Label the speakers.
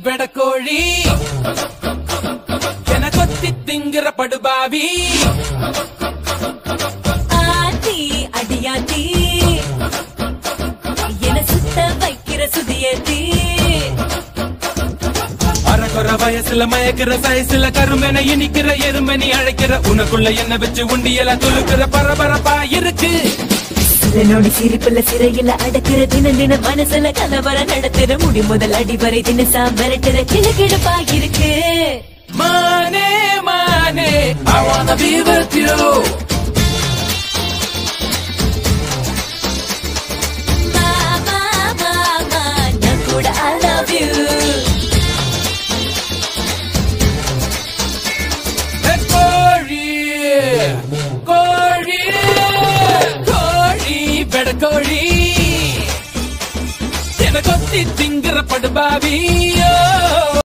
Speaker 1: வெடக்கோழி என கொத்தி திங்கிற படுபாவி
Speaker 2: ஆத்தி அடியாத்தி என சுத்த வைக்கிற சுதியத்தி
Speaker 1: அறக்குற வயசுல மயக்கிற சயசுல கருமென இனிக்கிற எருமெனி அழைக்கிற உனக்குள்ள என்ன வச்சு உண்டியல துளுக்கிற பரபரப்பா இருக்கு
Speaker 2: சிலனோடி சிரிப்புல சிறையில அடக்குற தின தின மனசுல கலவர நடத்துற முடி முதல் அடி வரை தினசா மிரட்டுற கிழக்கிழப்பா இருக்கு
Speaker 1: மானே மானே I wanna be with you
Speaker 2: மாமா மாமா நான் கூட I love you
Speaker 1: ஏ, கோழி கோழி கோழி வெடக்கோழி என கொத்தி திங்கிற படுபாவி